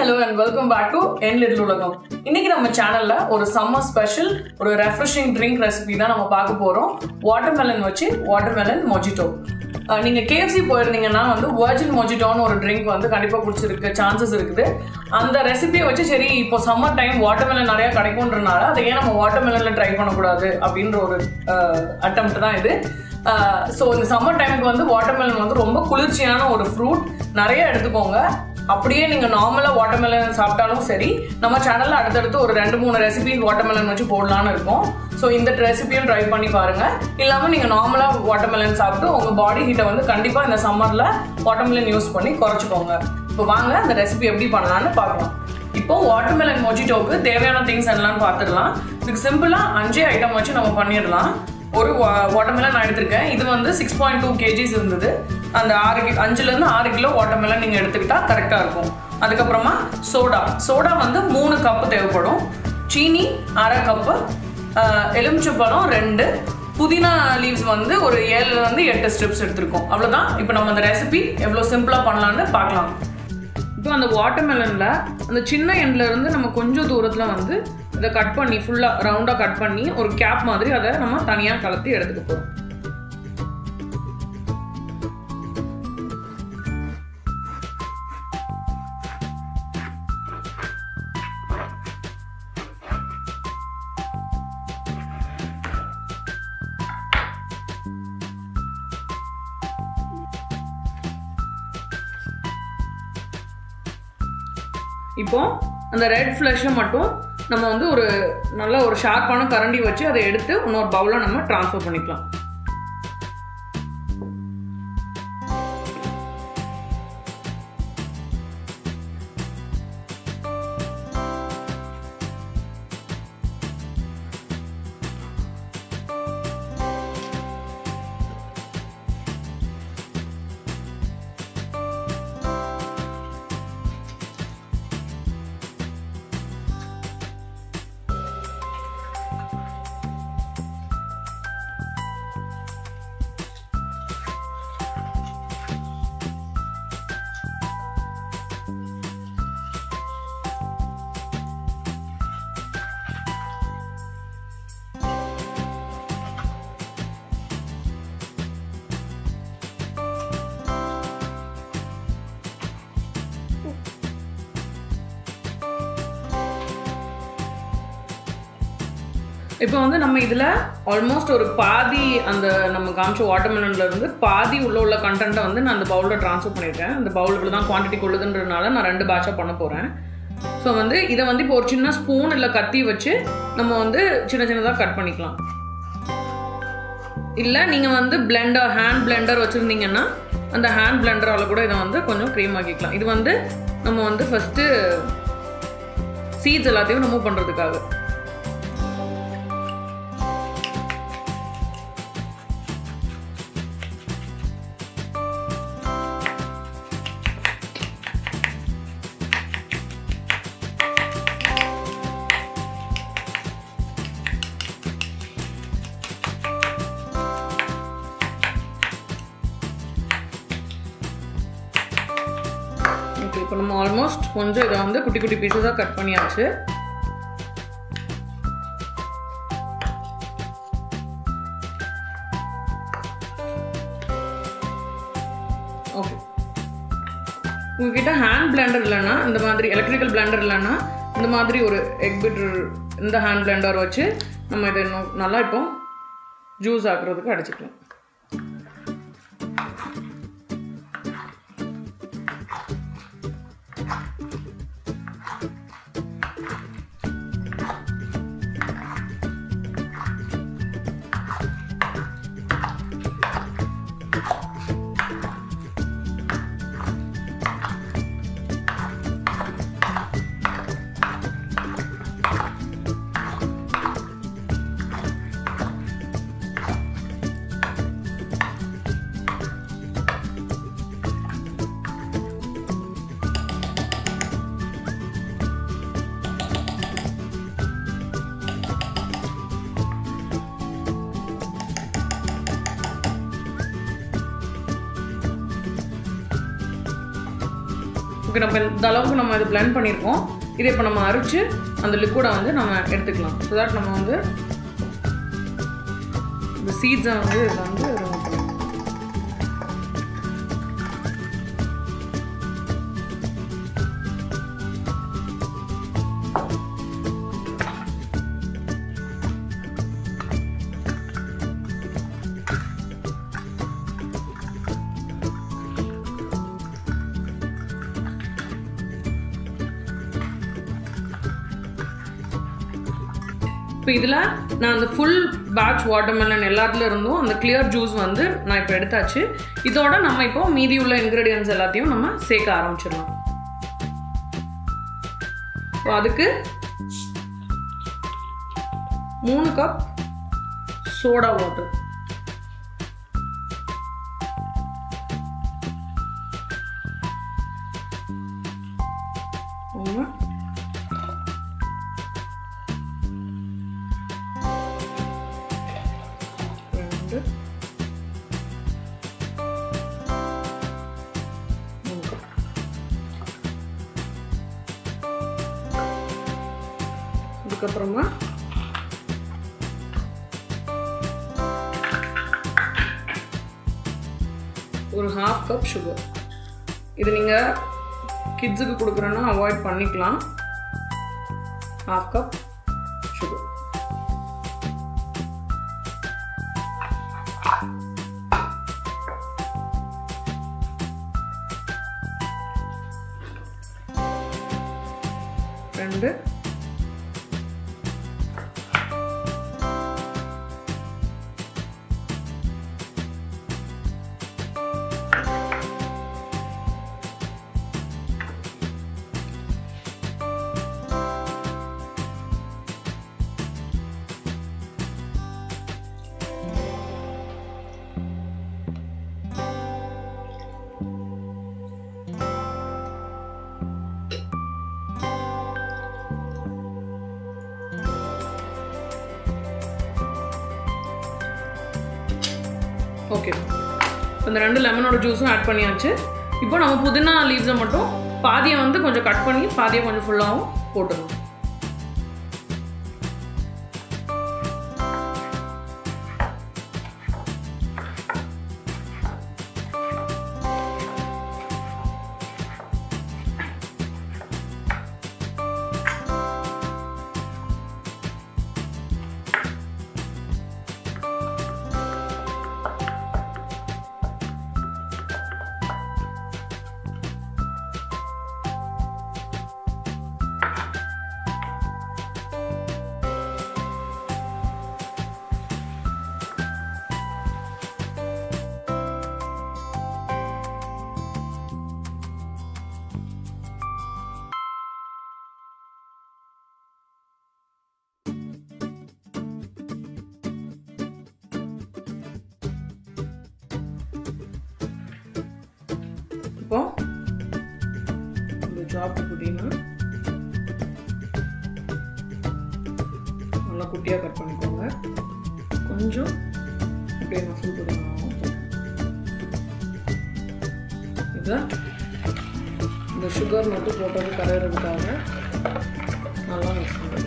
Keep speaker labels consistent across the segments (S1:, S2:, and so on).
S1: Hello and welcome back to என் little உலகம் இன்னைக்கு நம்ம சேனல்ல ஒரு சம்மர் ஸ்பெஷல் ஒரு ரெஃப்ரெஷிங் ட்ரிங்க் ரெசிபி தான் நம்ம பார்க்க போறோம் வாட்டர்மெலன் வச்சு வாட்டர்மெலன் மொஜிட்டோ நீங்க கேஎஃப்சி போயிருந்தீங்கன்னா வந்து வர்ஜின் மொஜிட்டோன்னு ஒரு ட்ரிங்க் வந்து கண்டிப்பா குடிச்சிருக்கு சான்சஸ் இருக்குது அந்த ரெசிபியை வச்சு சரி இப்போ சம்மர் டைம் வாட்டர்மெலன் நிறைய கிடைக்கும்ன்றனால அதை ஏன் நம்ம வாட்டர்மெலன்ல ட்ரை பண்ணக்கூடாது அப்படின்ற ஒரு அட்டம் தான் இது ஸோ இந்த சம்மர் டைமுக்கு வந்து வாட்டர்மெலன் வந்து ரொம்ப குளிர்ச்சியான ஒரு ஃப்ரூட் நிறைய எடுத்துக்கோங்க அப்படியே நீங்கள் நார்மலாக வாட்டர்மெலன் சாப்பிட்டாலும் சரி நம்ம சேனலில் அடுத்தடுத்து ஒரு ரெண்டு மூணு ரெசிபி வாட்டர்மெலன் வச்சு போடலான்னு இருக்கோம் ஸோ இந்த ரெசிபியும் ட்ரை பண்ணி பாருங்கள் இல்லாமல் நீங்கள் நார்மலாக வாட்டர்மெலன் சாப்பிட்டு உங்கள் பாடி ஹீட்டை வந்து கண்டிப்பாக இந்த சம்மரில் வாட்டர்மெலன் யூஸ் பண்ணி குறைச்சிக்கோங்க இப்போ வாங்க அந்த ரெசிபி எப்படி பண்ணலான்னு பார்க்கலாம் இப்போ வாட்டர்மெலன் மொஜிட்டோக்கு தேவையான திங்ஸ் என்னலாம்னு பார்த்துடலாம் இதுக்கு சிம்பிளாக அஞ்சே ஐட்டம் வச்சு நம்ம பண்ணிடலாம் ஒரு வாட்டர்மெலன் நான் எடுத்திருக்கேன் இது வந்து சிக்ஸ் பாயிண்ட் டூ கேஜிஸ் இருந்தது அந்த ஆறு கி அஞ்சுலேருந்து ஆறு கிலோ வாட்டர்மெலன் நீங்கள் எடுத்துக்கிட்டா கரெக்டாக இருக்கும் அதுக்கப்புறமா சோடா சோடா வந்து மூணு கப்பு தேவைப்படும் சீனி அரை கப்பு எலுமிச்சப்பழம் ரெண்டு புதினா லீவ்ஸ் வந்து ஒரு ஏழுலேருந்து எட்டு ஸ்டெப்ஸ் எடுத்திருக்கோம் அவ்வளோதான் இப்போ நம்ம அந்த ரெசிபி எவ்வளோ சிம்பிளாக பண்ணலான்னு பார்க்கலாம் இப்போ அந்த வாட்டர்மெலனில் அந்த சின்ன எண்ட்ல இருந்து நம்ம கொஞ்சம் தூரத்தில் வந்து இதை கட் பண்ணி ஃபுல்லாக ரவுண்டாக கட் பண்ணி ஒரு கேப் மாதிரி அதை நம்ம தனியாக கலத்தி எடுத்துக்க போகிறோம் இப்போ அந்த ரெட் ஃப்ளஷை மட்டும் நம்ம வந்து ஒரு நல்ல ஒரு ஷார்ப்பான கரண்டி வச்சு அதை எடுத்து இன்னொரு பவுலில் நம்ம ட்ரான்ஸ்ஃபர் பண்ணிக்கலாம் இப்போ வந்து நம்ம இதில் ஆல்மோஸ்ட் ஒரு பாதி அந்த நம்ம காமிச்ச வாட்டர்மெலன்ல இருந்து பாதி உள்ள உள்ள கண்டென்ட்டை வந்து நான் அந்த பவுலில் ட்ரான்ஸ்ஃபர் பண்ணியிருக்கேன் அந்த பவுல் இவ்வளோ தான் குவான்டிட்டி கொள்ளுதுன்றதுனால நான் ரெண்டு பேட்சாக பண்ண போகிறேன் ஸோ வந்து இதை வந்து இப்போ ஒரு சின்ன ஸ்பூன் இல்லை கத்தி வச்சு நம்ம வந்து சின்ன சின்னதாக கட் பண்ணிக்கலாம் இல்லை நீங்கள் வந்து பிளெண்டர் ஹேண்ட் பிளெண்டர் வச்சுருந்தீங்கன்னா அந்த ஹேண்ட் பிளெண்டரால் கூட இதை வந்து கொஞ்சம் க்ரீம் ஆக்கிக்கலாம் இது வந்து நம்ம வந்து ஃபஸ்ட்டு சீட்ஸ் எல்லாத்தையும் ரிமூவ் பண்ணுறதுக்காக ஓகே இப்போ நம்ம ஆல்மோஸ்ட் கொஞ்சம் இதை வந்து குட்டி குட்டி பீஸஸாக கட் பண்ணியாச்சு ஓகே உங்ககிட்ட ஹேண்ட் பிளெண்டர் இல்லைன்னா இந்த மாதிரி எலக்ட்ரிக்கல் பிளெண்டர் இல்லைன்னா இந்த மாதிரி ஒரு எக் பிட்டர் இந்த ஹேண்ட் பிளெண்டர் வச்சு நம்ம இதை இன்னும் நல்லா இப்போ ஜூஸ் ஆக்குறதுக்கு அடிச்சுக்கலாம் ஓகே நம்ம இந்த அளவுக்கு நம்ம இது blend பண்ணியிருக்கோம் இதை இப்போ நம்ம அரிச்சு அந்த லிக்விடை வந்து நம்ம எடுத்துக்கலாம் ஸோ தட் நம்ம வந்து இந்த சீட்ஸை வந்து இதில் வந்து remove பண்ணிக்கலாம் இப்போ இதில் நான் அந்த ஃபுல் பேட்ச் வாட்டர்மெலன் எல்லாத்துல இருந்தும் அந்த கிளியர் ஜூஸ் வந்து நான் இப்போ எடுத்தாச்சு இதோட நம்ம இப்போ மீதி உள்ள இன்க்ரீடியன்ஸ் எல்லாத்தையும் நம்ம சேர்க்க ஆரம்பிச்சிடலாம் இப்போ அதுக்கு மூணு கப் சோடா வாட்டர் ஒன்று ரெண்டு மூணு cup. இதுக்கப்புறமா ஒரு ஹாஃப் கப் சுகர் இது நீங்கள் கிட்ஸுக்கு கொடுக்குறேன்னா அவாய்ட் பண்ணிக்கலாம் ஹாஃப் கப் சுகர் ரெண்டு ஓகே இந்த ரெண்டு லெமனோட ஜூஸும் ஆட் பண்ணியாச்சு இப்போ நம்ம புதினா லீவ்ஸை மட்டும் பாதியை வந்து கொஞ்சம் கட் பண்ணி பாதியை கொஞ்சம் ஃபுல்லாகவும் போட்டுடணும் இப்போ இந்த ஜாப் புதினா நல்லா குட்டியாக கட் பண்ணிக்கோங்க கொஞ்சம் அப்படியே நான் ஃபுல் புதினாவும் இதை இந்த சுகர் மட்டும் போட்டது கரையிறதுக்காக நல்லா மிக்ஸ் பண்ணுங்க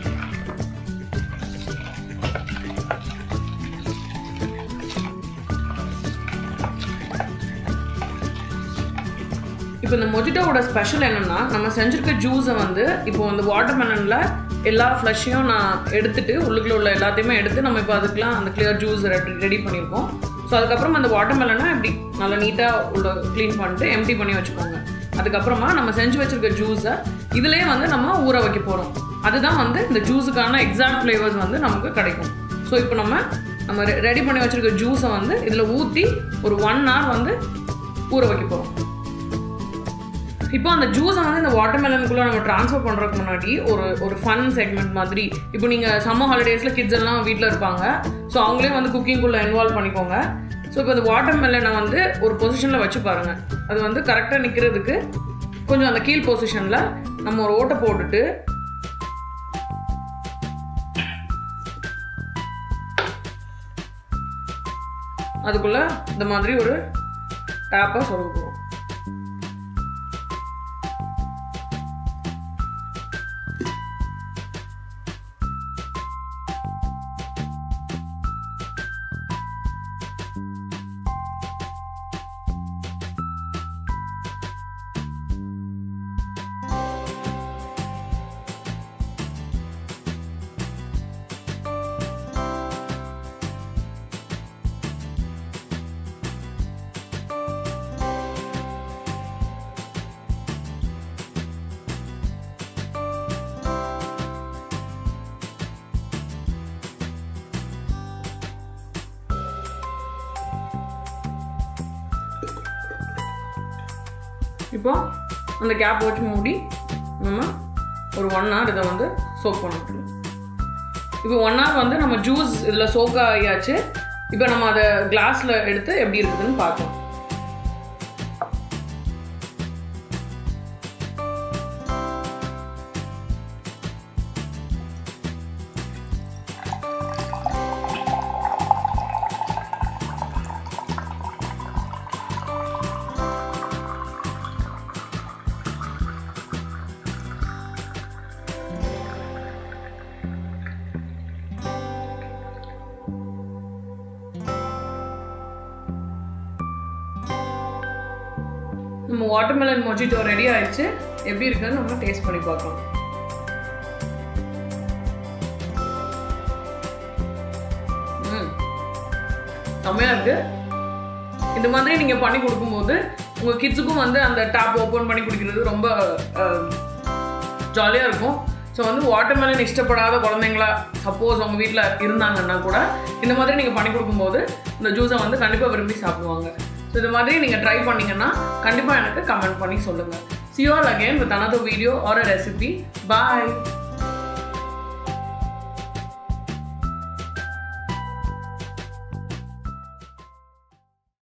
S1: இப்போ இந்த மொஜிட்டோவோட ஸ்பெஷல் என்னன்னா நம்ம செஞ்சிருக்க ஜூஸை வந்து இப்போ இந்த வாட்டர் மெலனில் எல்லா ஃப்ளஷையும் நான் எடுத்துட்டு உள்ளுக்குள்ள உள்ள எல்லாத்தையுமே எடுத்து நம்ம இப்போ அதுக்கெலாம் அந்த கிளியர் ஜூஸ் ரெடி ரெடி பண்ணியிருக்கோம் ஸோ அதுக்கப்புறம் அந்த வாட்டர் மெலனை இப்படி நல்லா நீட்டாக உள்ள க்ளீன் பண்ணிட்டு எம்டி பண்ணி வச்சுக்கோங்க அதுக்கப்புறமா நம்ம செஞ்சு வச்சிருக்க ஜூஸை இதுலேயே வந்து நம்ம ஊற வைக்க போகிறோம் அதுதான் வந்து இந்த ஜூஸுக்கான எக்ஸாக்ட் ஃப்ளேவர்ஸ் வந்து நமக்கு கிடைக்கும் ஸோ இப்போ நம்ம நம்ம ரெடி பண்ணி வச்சிருக்க ஜூஸை வந்து இதில் ஊற்றி ஒரு ஒன் hour வந்து ஊற வைக்க போகிறோம் இப்போ அந்த ஜூஸை வந்து இந்த வாட்டர்மெலனுக்குள்ளே நம்ம ட்ரான்ஸ்ஃபர் பண்ணுறதுக்கு முன்னாடி ஒரு ஒரு ஃபன் செக்மெண்ட் மாதிரி இப்போ நீங்கள் சம்மர் ஹாலிடேஸில் கிட்ஸ் எல்லாம் வீட்டில் இருப்பாங்க ஸோ அவங்களே வந்து குக்கிங்குள்ளே இன்வால்வ் பண்ணிக்கோங்க ஸோ இப்போ இந்த வாட்டர்மெலனை வந்து ஒரு பொசிஷனில் வச்சு பாருங்கள் அது வந்து கரெக்டாக நிற்கிறதுக்கு கொஞ்சம் அந்த கீழ் பொசிஷனில் நம்ம ஒரு ஓட்டை போட்டுட்டு அதுக்குள்ளே இந்த மாதிரி ஒரு டேப்பை சொருக போகிறோம் இப்போ அந்த கேப் வச்சு மூடி நம்ம ஒரு ஒன் ஹவர் இதை வந்து சோக் பண்ணிக்கணும் இப்போ ஒன் ஹவர் வந்து நம்ம ஜூஸ் இதில் சோக் ஆகியாச்சு இப்போ நம்ம அதை கிளாஸில் எடுத்து எப்படி இருக்குதுன்னு பார்க்கலாம் நம்ம வாட்டர்மெலன் மொஜிட்டோ ரெடி ஆயிடுச்சு எப்படி இருக்குன்னு நம்ம டேஸ்ட் பண்ணி பார்க்கலாம் ம் செம்மையா இருக்கு இந்த மாதிரி நீங்க பண்ணி கொடுக்கும்போது உங்க கிட்ஸுக்கும் வந்து அந்த டேப் ஓப்பன் பண்ணி குடிக்கிறது ரொம்ப ஜாலியாக இருக்கும் ஸோ வந்து வாட்டர்மெலன் இஷ்டப்படாத குழந்தைங்களா சப்போஸ் உங்கள் வீட்டில் இருந்தாங்கன்னா கூட இந்த மாதிரி நீங்கள் பண்ணி கொடுக்கும்போது இந்த ஜூஸை வந்து கண்டிப்பாக விரும்பி சாப்பிடுவாங்க ஸோ இது மாதிரி நீங்கள் ட்ரை பண்ணீங்கன்னா கண்டிப்பாக எனக்கு கமெண்ட் பண்ணி சொல்லுங்கள் see all again with another video or a recipe bye